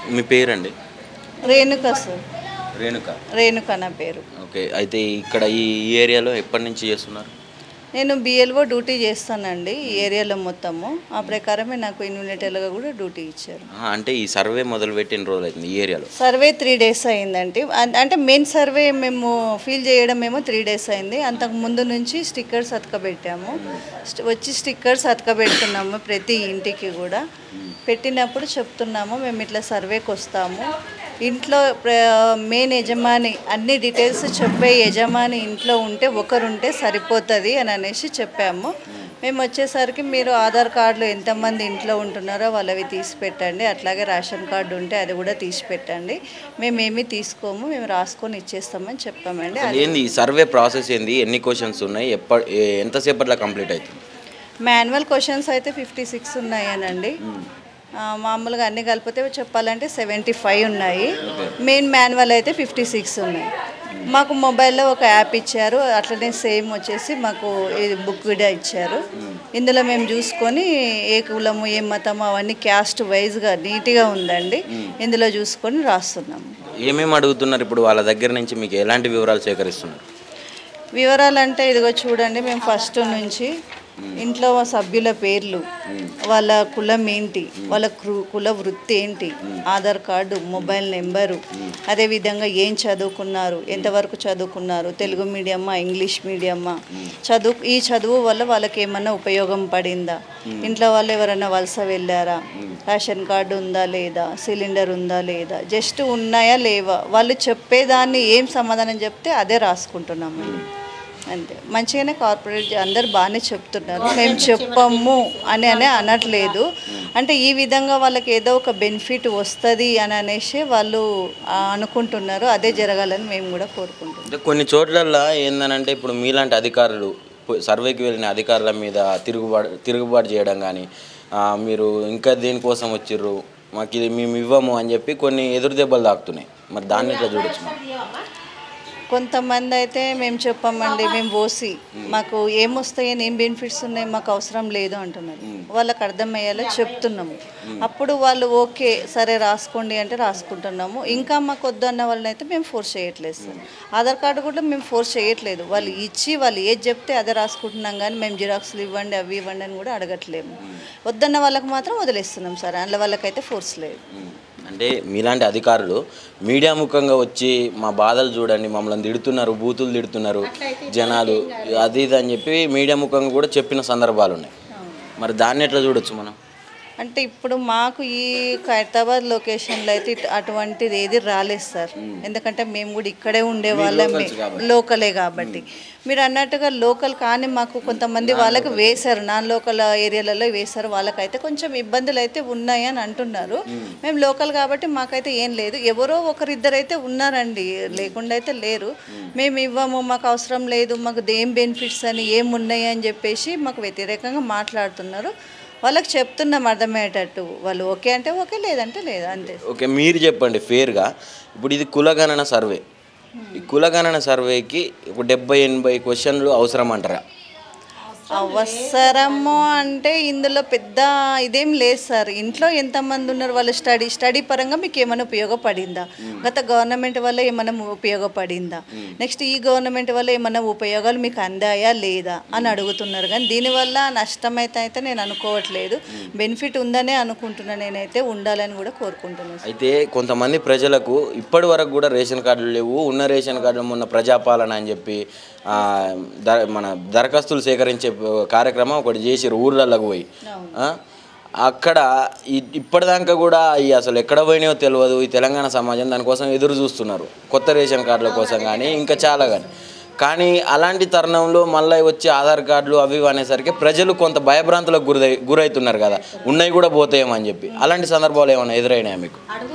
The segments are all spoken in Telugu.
మీ పేరండి రేణుక సార్ రేణుక రేణుక నా పేరు ఓకే అయితే ఇక్కడ ఈ ఈ ఏరియాలో ఎప్పటి నుంచి చేస్తున్నారు నేను బిఎల్ఓ డ్యూటీ చేస్తానండి ఈ ఏరియాలో మొత్తము ఆ ప్రకారమే నాకు ఇన్విలేటర్గా కూడా డ్యూటీ ఇచ్చారు ఆ, అంటే ఈ సర్వే మొదలుపెట్టి ఎన్ని రోజులు అవుతుంది ఈ ఏరియాలో సర్వే త్రీ డేస్ అయిందండి అం- అంటే మెయిన్ సర్వే మేము ఫీల్ చేయడం ఏమో త్రీ డేస్ అయింది అంతకు ముందు నుంచి స్టిక్కర్స్ అతకబెట్టాము స్ట్- వచ్చి స్టిక్కర్స్ అతకబెడుతున్నాము ప్రతి ఇంటికి కూడా పెట్టినప్పుడు చెప్తున్నాము మేము ఇట్లా సర్వేకి వస్తాము ఇంట్లో మెయిన్ యజమాని అన్ని డీటెయిల్స్ చెప్పే యజమాని ఇంట్లో ఉంటే ఒకరుంటే సరిపోతుంది అని అనేసి చెప్పాము మేము వచ్చేసరికి మీరు ఆధార్ కార్డులు ఎంతమంది ఇంట్లో ఉంటున్నారో వాళ్ళవి తీసి పెట్టండి అట్లాగే రేషన్ కార్డు ఉంటే అది కూడా తీసి పెట్టండి మేమేమీ తీసుకోము మేము రాసుకొని ఇచ్చేస్తామని చెప్పామండి అసలు ఏంది ఈ సర్వే ప్రాసెస్ ఏంది ఎన్ని క్వశ్చన్స్ ఉన్నాయి ఎప్ప ఏ- ఎంతసేపట్లో కంప్లీట్ అవుతుంది మాన్యువల్ క్వశ్చన్స్ అయితే ఫిఫ్టీ సిక్స్ ఉన్నాయనండి ఆ, మామూలుగా అన్ని కలిపితే చెప్పాలంటే సెవెంటీ ఫైవ్ ఉన్నాయి మెయిన్ మాన్యువల్ అయితే ఫిఫ్టీ సిక్స్ ఉన్నాయి మాకు మొబైల్లో ఒక యాప్ ఇచ్చారు అట్లనే సేమ్ వచ్చేసి మాకు ఇది బుక్ కూడా ఇచ్చారు ఇందులో మేము చూసుకొని ఏ కులము ఏ మతము అవన్నీ క్యాస్ట్ వైజ్గా నీట్గా ఉందండి ఇందులో చూసుకొని రాస్తున్నాము ఏమేమి అడుగుతున్నారు ఇప్పుడు వాళ్ళ దగ్గర నుంచి మీకు ఎలాంటి వివరాలు సేకరిస్తున్నారు వివరాలు అంటే ఇదిగో చూడండి మేము ఫస్ట్ నుంచి ఇంట్లో సభ్యుల పేర్లు వాళ్ళ కులం ఏంటి వాళ్ళ కృ- కుల వృత్తి ఏంటి ఆధార్ కార్డు మొబైల్ నెంబరు అదేవిధంగా ఏం చదువుకున్నారు ఎంతవరకు చదువుకున్నారు తెలుగు మీడియమా ఇంగ్లీష్ మీడియమా చదువు ఈ చదువు వల్ల వాళ్ళకి ఏమన్నా ఉపయోగం పడిందా ఇంట్లో వాళ్ళు ఎవరైనా వలస వెళ్ళారా రేషన్ కార్డు ఉందా లేదా సిలిండర్ ఉందా లేదా జస్ట్ ఉన్నాయా లేవా వాళ్ళు చెప్పేదాన్ని ఏం సమాధానం చెప్తే అదే రాసుకుంటున్నాము అంతే మంచిగానే కార్పొరేట్ అందరు బాగానే చెప్తున్నారు మేము చెప్పము అని అని అనట్లేదు అంటే ఈ విధంగా వాళ్ళకి ఏదో ఒక బెనిఫిట్ వస్తుంది అని అనేసి వాళ్ళు ఆ, అనుకుంటున్నారు అదే జరగాలని మేము కూడా కోరుకుంటున్నాం అంటే కొన్ని చోట్లల్లో ఏందనంటే ఇప్పుడు మీలాంటి అధికారులు పో- సర్వేకి వెళ్ళిన అధికారుల మీద తిరుగుబాటు తిరుగుబాటు చేయడం కానీ మీరు ఇంకా దేనికోసం వచ్చిర్రు మాకు ఇది మేము ఇవ్వము అని చెప్పి కొన్ని ఎదురు దెబ్బలు తాకుతున్నాయి మరి దాన్ని ఇట్లా చూడొచ్చు మనం. కొంతమంది అయితే మేము చెప్పామండి మేము ఓసి మాకు ఏమొస్తాయని ఏం బెనిఫిట్స్ ఉన్నాయి మాకు అవసరం లేదు అంటున్నారు వాళ్ళకి అర్థమయ్యేలా చెప్తున్నాము అప్పుడు వాళ్ళు ఓకే సరే రాసుకోండి అంటే రాసుకుంటున్నాము ఇంకా మాకు వద్దు అన్న వాళ్ళని అయితే మేము ఫోర్స్ చేయట్లేదు సార్ ఆధార్ కార్డు కూడా మేము ఫోర్స్ చేయట్లేదు వాళ్ళు ఇచ్చి వాళ్ళు ఏది చెప్తే అదే రాసుకుంటున్నాం కానీ మేము జిరాక్స్లు ఇవ్వండి అవి ఇవ్వండి అని కూడా అడగట్లేము వద్దన్న వాళ్ళకి మాత్రం వదిలేస్తున్నాం సార్ అందులో వాళ్ళకైతే ఫోర్స్ లేదు అంటే మీలాంటి అధికారులు మీడియా ముఖంగా వచ్చి మా బాధలు చూడండి మమ్మల్ని తిడుతున్నారు బూతులు తిడుతున్నారు జనాలు అది ఇది అని చెప్పి మీడియా ముఖంగా కూడా చెప్పిన సందర్భాలు ఉన్నాయి మరి దాన్ని ఎట్లా చూడొచ్చు మనం అంటే ఇప్పుడు మాకు ఈ ఖైరతాబాద్ లొకేషన్లో అయితే ఇట్- అటువంటిది ఏది రాలేదు సార్ ఎందుకంటే మేము కూడా ఇక్కడే ఉండే వాళ్ళమే లోకలే కాబట్టి మీరు అన్నట్టుగా లోకల్ కానీ మాకు కొంతమంది వాళ్ళకి వేశారు నాన్ లోకల్ ఏరియాలలో వేశారు వాళ్ళకైతే కొంచెం ఇబ్బందులు అయితే ఉన్నాయి అని అంటున్నారు మేము లోకల్ కాబట్టి మాకైతే ఏం లేదు ఎవరో ఒకరిద్దరైతే ఉన్నారండి లేకుండా అయితే లేరు మేము ఇవ్వము మాకు అవసరం లేదు మాకు ఏం బెనిఫిట్స్ అని ఏం ఉన్నాయి అని చెప్పేసి మాకు వ్యతిరేకంగా మాట్లాడుతున్నారు వాళ్ళకి చెప్తున్నాం అర్థమయ్యేటట్టు వాళ్ళు ఓకే అంటే ఓకే లేదంటే లేదు అంతే ఓకే మీరు చెప్పండి ఫేర్గా ఇప్పుడు ఇది కులగణన సర్వే ఈ కులగణన సర్వేకి ఇప్పుడు డెబ్బై ఎనభై క్వశ్చన్లు అవసరం అంటారా అవసరము అంటే ఇందులో పెద్ద ఇదేం లేదు సార్ ఇంట్లో ఎంతమంది ఉన్నారు వాళ్ళ స్టడీ స్టడీ పరంగా మీకు ఏమైనా ఉపయోగపడిందా గత గవర్నమెంట్ వల్ల ఏమైనా ఉపయోగపడిందా నెక్స్ట్ ఈ గవర్నమెంట్ వల్ల ఏమైనా ఉపయోగాలు మీకు అందాయా లేదా అని అడుగుతున్నారు కానీ దీనివల్ల నష్టమైతే అయితే నేను అనుకోవట్లేదు బెనిఫిట్ ఉందనే అనుకుంటున్నాను నేనైతే ఉండాలని కూడా కోరుకుంటున్నాను అయితే కొంతమంది ప్రజలకు ఇప్పటి వరకు కూడా రేషన్ కార్డులు లేవు ఉన్న రేషన్ కార్డులు మొన్న ప్రజాపాలన అని చెప్పి ఆ, ద మన దరఖాస్తులు సేకరించే కార్యక్రమం ఒకటి చేసిరు ఊర్లలోకి పోయి ఆ, అక్కడ ఈ- ఇప్పటిదాకా కూడా ఈ అసలు ఎక్కడ పోయినాయో తెలియదు ఈ తెలంగాణ సమాజం దానికోసం ఎదురు చూస్తున్నారు కొత్త రేషన్ కార్డుల కోసం కానీ ఇంకా చాలా కానీ కానీ అలాంటి తరుణంలో మళ్ళీ వచ్చి ఆధార్ కార్డులు అవి ఇవి అనేసరికి ప్రజలు కొంత భయభ్రాంతులకు గురై గురవుతున్నారు కదా ఉన్నాయి కూడా పోతాయేమో అని చెప్పి అలాంటి సందర్భాలు ఏమైనా ఎదురైనాయా మీకు అడుగుతున్నారు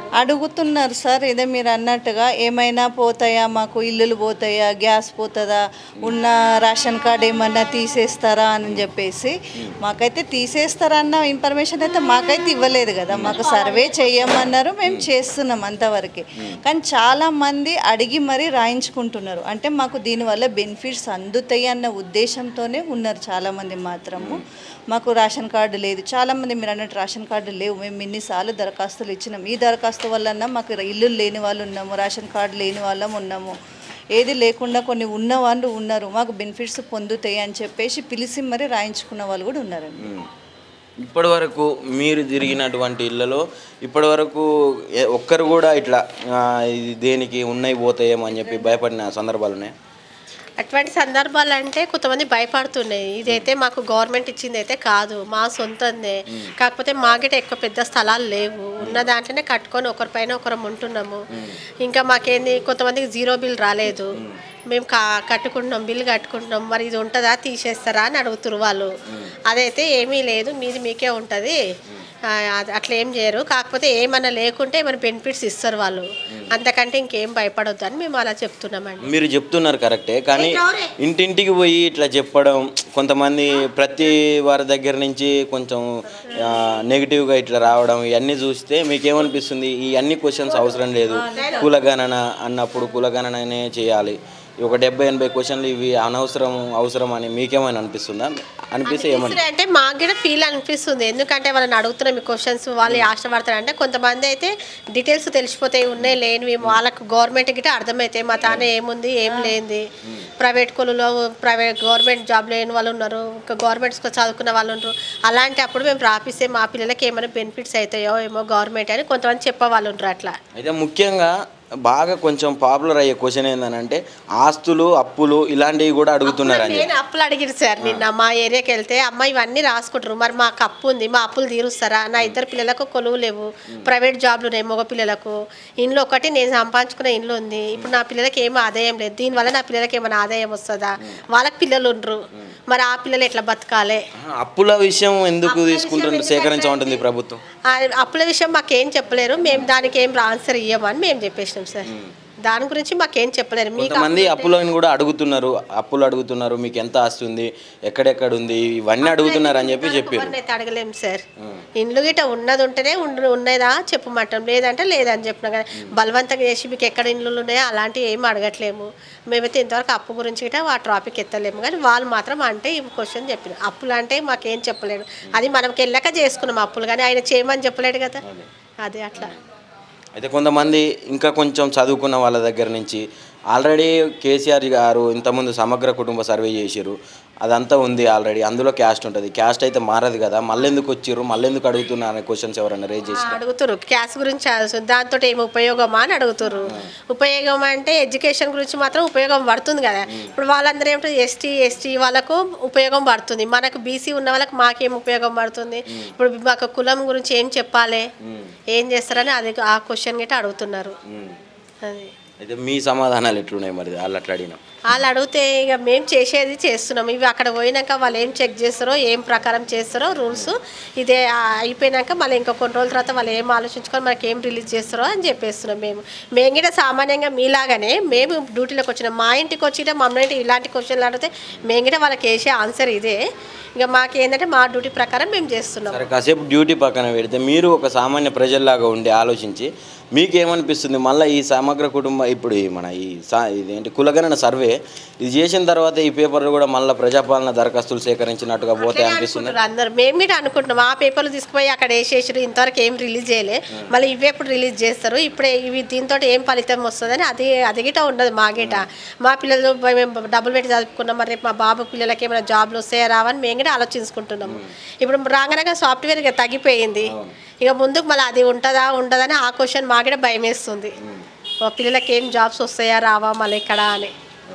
అడుగుతున్నారు సార్ ఇదే మీరు అన్నట్టుగా ఏమైనా పోతాయా మాకు ఇల్లులు పోతాయా గ్యాస్ పోతుందా ఉన్న రేషన్ కార్డ్ ఏమన్నా తీసేస్తారా అని చెప్పేసి మాకైతే తీసేస్తారన్న ఇన్ఫర్మేషన్ అయితే మాకైతే ఇవ్వలేదు కదా మాకు సర్వే చేయమన్నారు మేము చేస్తున్నాం అంతవరకే కానీ చాలా మంది అడిగి మరీ రాయించుకుంటున్నారు అంటే మాకు దీనివల్ల బెనిఫిట్స్ అందుతాయి అన్న ఉద్దేశంతోనే ఉన్నారు చాలామంది మాత్రము మాకు రేషన్ కార్డు లేదు చాలామంది మీరు అన్నట్టు రేషన్ కార్డు లేవు మేము ఇన్నిసార్లు దరఖాస్తులు ఇచ్చినాం ఈ దరఖాస్తు వల్ల మాకు ఇల్లు లేని వాళ్ళు ఉన్నాము రేషన్ కార్డు లేని వాళ్ళం ఉన్నాము ఏది లేకుండా కొన్ని ఉన్న వాళ్ళు ఉన్నారు మాకు బెనిఫిట్స్ పొందుతాయి అని చెప్పేసి పిలిచి మరీ రాయించుకున్న వాళ్ళు కూడా ఉన్నారండి ఇప్పటి వరకు మీరు తిరిగినటువంటి ఇళ్ళలో ఇప్పటి వరకు ఏ- ఒక్కరు కూడా ఇట్లా ఆ, ఇది దేనికి ఉన్నాయి పోతాయేమో అని చెప్పి భయపడిన సందర్భాలు ఉన్నాయి అటువంటి సందర్భాలు అంటే కొంతమంది భయపడుతున్నాయి ఇదైతే మాకు గవర్నమెంట్ ఇచ్చింది అయితే కాదు మా సొంతందే కాకపోతే మాకిట ఎక్కువ పెద్ద స్థలాలు లేవు ఉన్న దాంట్లోనే కట్టుకొని ఒకరిపైన ఒకరం ఉంటున్నాము ఇంకా మాకేంది కొంతమందికి జీరో బిల్ రాలేదు మేము కా కట్టుకుంటున్నాం బిల్ కట్టుకుంటున్నాం మరి ఇది ఉంటుందా తీసేస్తారా అని అడుగుతున్నారు వాళ్ళు అదైతే ఏమీ లేదు మీది మీకే ఉంటుంది ఆ, అది అట్లా ఏం చేయరు కాకపోతే ఏమన్నా లేకుంటే ఏమైనా బెనిఫిట్స్ ఇస్తారు వాళ్ళు అంతకంటే ఇంకేం భయపడొద్దు అని మేము అలా చెప్తున్నామండి మీరు చెప్తున్నారు కరెక్టే కానీ ఇంటింటికి పోయి ఇట్లా చెప్పడం కొంతమంది ప్రతి వారి దగ్గర నుంచి కొంచెం ఆ, నెగిటివ్గా ఇట్లా రావడం ఇవన్నీ చూస్తే మీకేమనిపిస్తుంది ఈ అన్ని క్వశ్చన్స్ అవసరం లేదు కులగణన అన్నప్పుడు కులగణననే చేయాలి ఈ ఒక డెబ్బై ఎనభై క్వశ్చన్లు ఇవి అనవసరం అవసరం అని మీకేమైనా అనిపిస్తుందా అనిపిస్తే ఏమని అనిపిస్తుంది అంటే మాకు కూడా ఫీల్ అనిపిస్తుంది ఎందుకంటే వాళ్ళని అడుగుతున్నాం ఈ క్వశ్చన్స్ వాళ్ళు ఆశపడతారు అంటే కొంతమంది అయితే డీటెయిల్స్ తెలిసిపోతాయి ఉన్నాయి లేనివి వాళ్ళకు గవర్నమెంట్ గిట్ట అర్థమవుతాయి మా తానే ఏముంది ఏం లేనిది ప్రైవేట్ స్కూల్లో ప్రైవేట్ గవర్నమెంట్ జాబ్ లేని వాళ్ళు ఉన్నారు ఇంకా గవర్నమెంట్ స్కూల్ చదువుకున్న వాళ్ళు ఉన్నారు అలాంటి అప్పుడు మేము రాపిస్తే మా పిల్లలకి ఏమైనా బెనిఫిట్స్ అవుతాయో ఏమో గవర్నమెంట్ అని కొంతమంది చెప్పే వాళ్ళు ఉంటారు అట్లా అయితే ముఖ్యంగా బాగా కొంచెం పాపులర్ అయ్యే క్వశ్చన్ ఏంటంటే ఆస్తులు అప్పులు ఇలాంటివి కూడా అడుగుతున్నారు అని నేను అప్పులు అడిగిరు సార్ నిన్న మా ఏరియాకి వెళ్తే అమ్మ ఇవన్నీ రాసుకుంటారు మరి మాకు అప్పు ఉంది మా అప్పులు తీరుస్తారా నా ఇద్దరు పిల్లలకు కొలువు లేవు ప్రైవేట్ జాబ్లు ఉన్నాయి మగ పిల్లలకు ఇంట్లో ఒకటి నేను సంపాదించుకున్న ఇంట్లో ఉంది ఇప్పుడు నా పిల్లలకి ఏమీ ఆదాయం లేదు దీనివల్ల నా పిల్లలకి ఏమైనా ఆదాయం వస్తుందా వాళ్ళకి పిల్లలు ఉండరు మరి ఆ పిల్లలు ఎట్లా బతకాలి ఆహా, అప్పుల విషయం ఎందుకు తీసుకుంటుంది సేకరించమంటుంది ప్రభుత్వం ఆ అప్పుల విషయం మాకేం చెప్పలేరు మేము దానికి ఏం ఆన్సర్ ఇవ్వమని మేము చెప్పేసినాం సార్ దాని గురించి మాకేం చెప్పలేరు మీకు కొంతమంది అప్పులను కూడా అడుగుతున్నారు అప్పులు అడుగుతున్నారు మీకు ఎంత ఆస్తి ఉంది ఎక్కడెక్కడ ఉంది ఇవన్నీ అడుగుతున్నారు అని చెప్పి చెప్పారు ఎవరిని అయితే అడగలేము సార్ ఇండ్లు గిట్ట ఉన్నది ఉంటేనే ఉండు ఉన్నదా చెప్పమంటాం లేదంటే లేదని చెప్పినా కదా బలవంతంగా చేసి మీకు ఎక్కడ ఇండ్లు ఉన్నాయో అలాంటివి ఏమి అడగట్లేము మేమైతే ఇంతవరకు అప్పు గురించి గిట్ట ఆ టాపిక్ ఎత్తలేము కానీ వాళ్ళు మాత్రం అంటే ఈ క్వశ్చన్ చెప్పిన అప్పులు అంటే మాకేం చెప్పలేడు అది మనకి వెళ్ళాక చేసుకున్నాం అప్పులు కానీ ఆయన చేయమని చెప్పలేడు కదా అదే అట్లా అయితే కొంతమంది ఇంకా కొంచెం చదువుకున్న వాళ్ళ దగ్గర నుంచి ఆల్రెడీ కేసీఆర్ గారు ఇంతకుముందు సమగ్ర కుటుంబ సర్వే చేసిరు అదంతా ఉంది ఆల్రెడీ అందులో క్యాస్ట్ ఉంటుంది క్యాస్ట్ అయితే మారదు కదా మళ్ళీ ఎందుకు వచ్చిర్రు మళ్ళీ ఎందుకు అడుగుతున్నారు అనే క్వశ్చన్స్ ఎవరైనా రేజ్ చేసి అడుగుతారు క్యాష్ గురించి అడుగుతారు. దాంతో ఏమి ఉపయోగమా అని అడుగుతారు ఉపయోగం అంటే ఎడ్యుకేషన్ గురించి మాత్రం ఉపయోగం పడుతుంది కదా ఇప్పుడు వాళ్ళందరూ ఏమిటో ఎస్టీ ఎస్టీ వాళ్ళకు ఉపయోగం పడుతుంది మనకు బీసీ ఉన్న వాళ్ళకి మాకేం ఉపయోగం పడుతుంది ఇప్పుడు మాకు కులం గురించి ఏం చెప్పాలి ఏం చేస్తారని అది ఆ క్వశ్చన్ గిట్ట అడుగుతున్నారు అది అయితే మీ సమాధానాలు ఎట్లున్నాయి మరి వాళ్ళు అట్లా అడిగినాం వాళ్ళు అడిగితే ఇక మేము చేసేది చేస్తున్నాం ఇవి అక్కడ పోయినాక వాళ్ళు ఏం చెక్ చేస్తారో ఏం ప్రకారం చేస్తారో రూల్స్ ఇదే ఆ, అయిపోయినాక మళ్ళీ ఇంకా కొన్ని రోజుల తర్వాత వాళ్ళు ఏం ఆలోచించుకొని మనకి ఏం రిలీజ్ చేస్తారో అని చెప్పేస్తున్నాం మేము మేము కూడా సామాన్యంగా మీలాగానే మేము డ్యూటీలోకి వచ్చినాం మా ఇంటికి వచ్చి మమ్మల్ని ఇలాంటి క్వశ్చన్లు అడిగితే మేము కూడా వాళ్ళకి వేసే ఆన్సర్ ఇదే ఇక మాకేంటంటే మా డ్యూటీ ప్రకారం మేము చేస్తున్నాం సరే కాసేపు డ్యూటీ పక్కన పెడితే మీరు ఒక సామాన్య ప్రజల్లాగా ఉండి ఆలోచించి మీకేమనిపిస్తుంది మళ్ళీ ఈ సమగ్ర కుటుంబ ఇప్పుడు ఈ మన ఈ సా ఇదేంటి కులగణన సర్వే ఇది చేసిన తర్వాత ఈ పేపర్లు కూడా మళ్ళీ ప్రజాపాలన దరఖాస్తులు సేకరించినట్టుగా పోతే అనిపిస్తుంది అనుకుంటున్నారు అందరు మేము కూడా అనుకుంటున్నాం ఆ పేపర్లు తీసుకుపోయి అక్కడ వేసేసారు ఇంతవరకు ఏం రిలీజ్ చేయలే మళ్ళీ ఇవి ఎప్పుడు రిలీజ్ చేస్తారు ఇప్పుడే ఇవి దీంతో ఏం ఫలితం వస్తుందని అది అది గిట ఉండదు మా గిట మా పిల్లలు మేము డబ్బులు పెట్టి చదువుకున్నాం మరి రేపు మా బాబు పిల్లలకి ఏమైనా జాబ్లు వస్తాయా రావని మేము కూడా ఆలోచించుకుంటున్నాము ఇప్పుడు రాగానే సాఫ్ట్వేర్ ఇక తగ్గిపోయింది ఇక ముందుకు మళ్ళీ అది ఉంటుందా ఉండదని ఆ క్వశ్చన్ మా కూడా భయం వేస్తుంది మా పిల్లలకి ఏం జాబ్స్ వస్తాయా రావా మళ్ళీ ఇక్కడ అని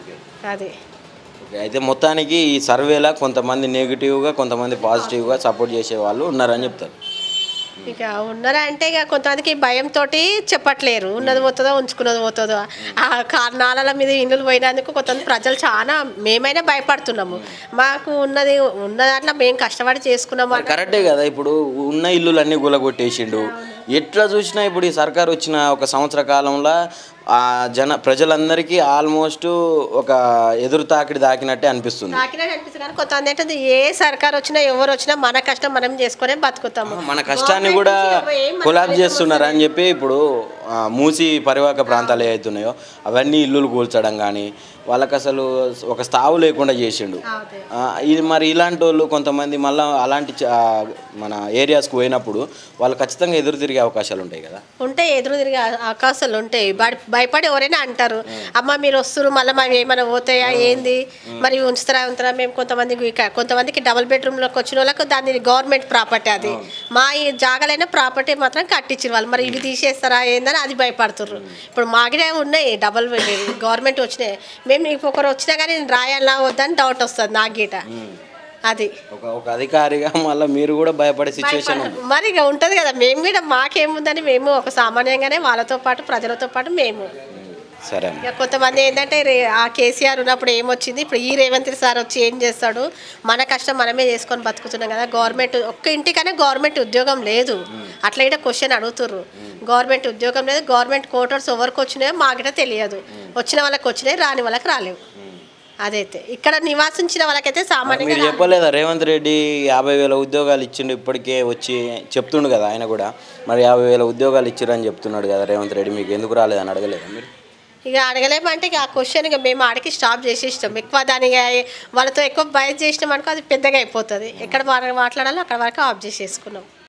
అది ఓకే అయితే మొత్తానికి ఈ సర్వేలో కొంతమంది నెగిటివ్గా కొంతమంది పాజిటివ్గా సపోర్ట్ చేసే వాళ్ళు ఉన్నారని చెప్తారు ఇక ఉన్నారా అంటే ఇక కొంతమందికి భయంతో చెప్పట్లేరు ఉన్నది పోతుందో ఉంచుకున్నది పోతుందో ఆ కారణాల మీద ఇండ్లు పోయినందుకు కొంతమంది ప్రజలు చాలా మేమైనా భయపడుతున్నాము మాకు ఉన్నది ఉన్న దాంట్లో మేము కష్టపడి చేసుకున్నాము మరి కరెక్టే కదా ఇప్పుడు ఉన్న ఇల్లులన్నీ గులగొట్టేసిండు ఎట్లా చూసినా ఇప్పుడు ఈ సర్కార్ వచ్చిన ఒక సంవత్సర కాలంలో ఆ జన ప్రజలందరికీ ఆల్మోస్ట్ ఒక ఎదురు తాకిడి దాకినట్టే అనిపిస్తుంది నాకినట్టు అనిపిస్తుంది కానీ కొంతమంది ఏంటంటే ఏ సర్కార్ వచ్చినా ఎవరు వచ్చినా మన కష్టం మనం చేసుకునే బతుకుతాము మన కష్టాన్ని కూడా కొలాబ్ చేస్తున్నారు అని చెప్పి ఇప్పుడు ఆ, మూసి పరివాహక ప్రాంతాలు ఏవైతున్నాయో అవన్నీ ఇల్లులు కూల్చడం కానీ వాళ్ళకి అసలు ఒక స్థావు లేకుండా చేసిండు అదే. ఆ, ఇది మరి ఇలాంటి వాళ్ళు కొంతమంది మళ్ళీ అలాంటి చ- ఆ, మన ఏరియాస్కి పోయినప్పుడు వాళ్ళు ఖచ్చితంగా ఎదురు తిరిగే అవకాశాలు ఉంటాయి కదా ఉంటే ఎదురు తిరిగే ఆ- అవకాశాలు ఉంటాయి బడి- భయపడి ఎవరైనా అంటారు అమ్మ మీరు వస్తున్నారు మళ్ళీ మావి ఏమైనా పోతాయా ఏంది మరి ఉంచుతారా ఉంచుతారా మేము కొంతమంది ఇక- కొంతమందికి డబుల్ బెడ్రూమ్లోకి వచ్చిన వాళ్ళకు దాన్ని గవర్నమెంట్ ప్రాపర్టీ అది మా ఈ జాగాలైన ప్రాపర్టీ మాత్రం కట్టించారు వాళ్ళు మరి ఇవి తీసేస్తారా ఏందని అది భయపడుతుర్రు ఇప్పుడు మాగిడే ఉన్నాయి డబుల్ గవర్నమెంట్ వచ్చినాయి మేము ఇప్పుడు ఒకరు వచ్చినా కానీ నేను రాయాలా వద్దని డౌట్ వస్తుంది నాకు గీట అది ఒక ఒక అధికారిగా మళ్ళీ మీరు కూడా భయపడే సిచ్యువేషన్ మరి ఇక ఉంటుంది కదా మేము కూడా మాకేముందని మేము ఒక సామాన్యంగానే వాళ్ళతో పాటు ప్రజలతో పాటు మేము సరే అమ్మ ఇక కొంతమంది ఏంటంటే రే- ఆ కేసీఆర్ ఉన్నప్పుడు ఏమొచ్చింది ఇప్పుడు ఈ రేవంత్ రెడ్డి సార్ వచ్చి ఏం చేస్తాడు మన కష్టం మనమే చేసుకొని బతుకుతున్నాం కదా గవర్నమెంట్ ఒక్క ఇంటికనే గవర్నమెంట్ ఉద్యోగం లేదు అట్లా ఇట క్వశ్చన్ అడుగుతుర్రు గవర్నమెంట్ ఉద్యోగం లేదు గవర్నమెంట్ కోటర్స్ ఎవరికి వచ్చినాయో మాకిట తెలియదు వచ్చిన వాళ్ళకి వచ్చినాయి రాని వాళ్ళకి రాలేవు అదైతే ఇక్కడ నివాసించిన వాళ్ళకైతే సామాన్యంగా మీరు చెప్పలేదా రేవంత్ రెడ్డి యాభై వేల ఉద్యోగాలు ఇచ్చిండు ఇప్పటికే వచ్చి చెప్తుండు కదా ఆయన కూడా మరి యాభై వేల ఉద్యోగాలు ఇచ్చిరని చెప్తున్నాడు కదా రేవంత్ రెడ్డి మీకు ఎందుకు రాలేదని అడగలేదా మీరు ఇక అడగలేమంటే ఇక ఆ క్వశ్చన్ ఇక మేము ఆడికి స్టాప్ చేసేస్తాం ఎక్కువ దాని ఇక వాళ్ళతో ఎక్కువ బయట చేసినాం అనుకో అది పెద్దగా అయిపోతుంది ఎక్కడ మా- మాట్లాడాలో అక్కడ వరకు ఆఫ్ చేసేసుకున్నాం